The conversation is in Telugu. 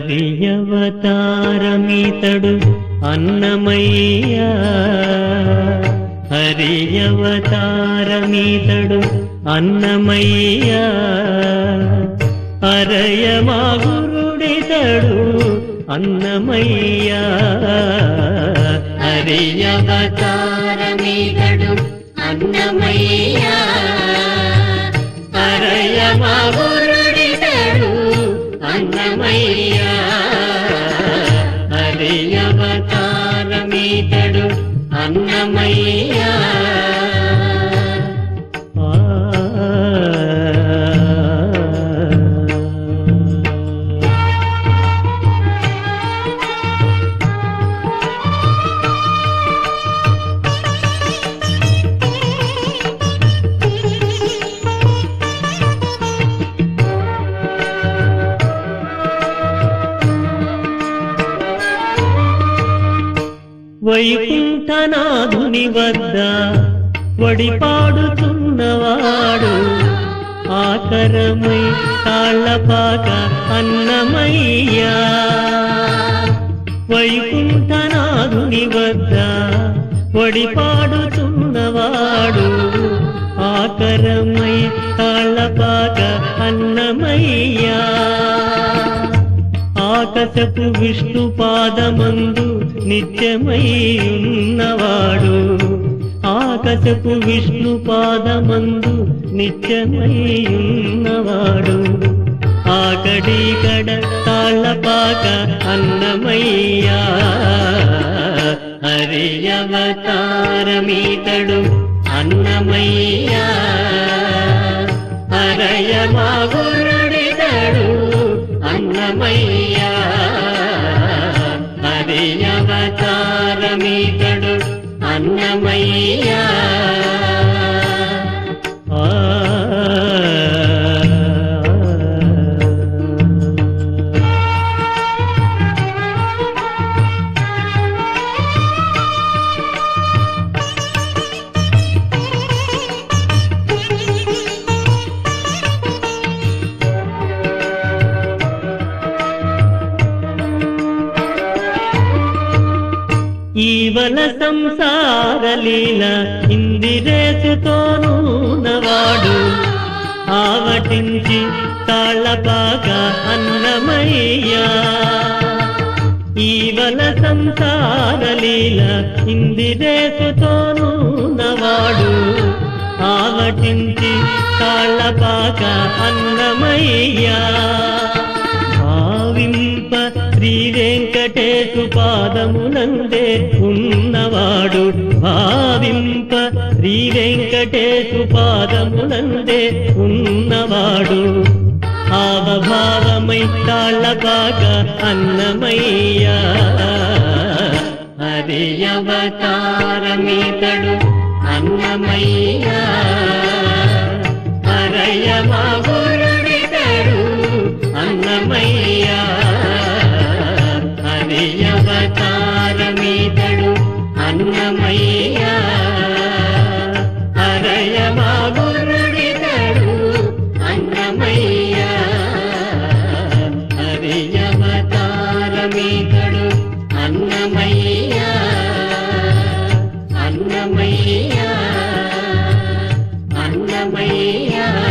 హరియవతారమితడు అన్నమయ్య హరియవతారమితడు అన్నమయ్య అరయ మా గురుడితడు అన్నమయ్య హరియవతారమితడు అన్నమయ్య అరయ మా గురుడితడు అన్నమయ్య హరియవతారమితడు అన్నమయ్య వైకుంఠనాథుని వద్ద వడిపాడుతున్నవాడు ఆకరమై తాళ్ళపాక అన్నమయ్యా వైకుంఠనాథుని వద్ద వడిపాడుతున్నవాడు ఆకరమై తాళ్ళపాక అన్నమయ్యా ఆకసపు విష్ణు పాదమందు నిత్యమై ఉన్నవాడు ఆకసపు విష్ణు పాదమందు నిత్యమై ఉన్నవాడు ఆకడీకడ తాళ్ళపాక అన్నమయ్యా హరియవతారమీతడు అన్నమయ్యా హరయ మా గురుడితడు అన్నమయ్యా హరియవతారమీతడు అన్నమయ్యా ఆ ఈవల సంసార లీల ఇందిరేసుతోనూ నవాడు ఆవటించి తాళ్ళపాక అన్నమయ్యా ఈవల సంసార లీల ఇందిరేసుతోనూ నవాడు ఆవటించి తాళ్ళపాక అన్నమయ్యా భావింప శ్రీ వెంకటేశు పాదమునందే ఉన్నవాడు భావింప శ్రీ వెంకటేశు పాదమునందే ఉన్నవాడు ఆవభావమై తాళ్ళపాక అన్నమయ్యా హరియవతారమితడు అన్నమయ్యా హరయ మా గురుడితడు అన్నమయ్యా హరియవతారమితడు అన్నమయ్యా హరయ మా గురుడితడు అన్నమయ్యా హరియవతారమితడు అన్నమయ్యా అన్నమయ్యా అన్నమయ్యా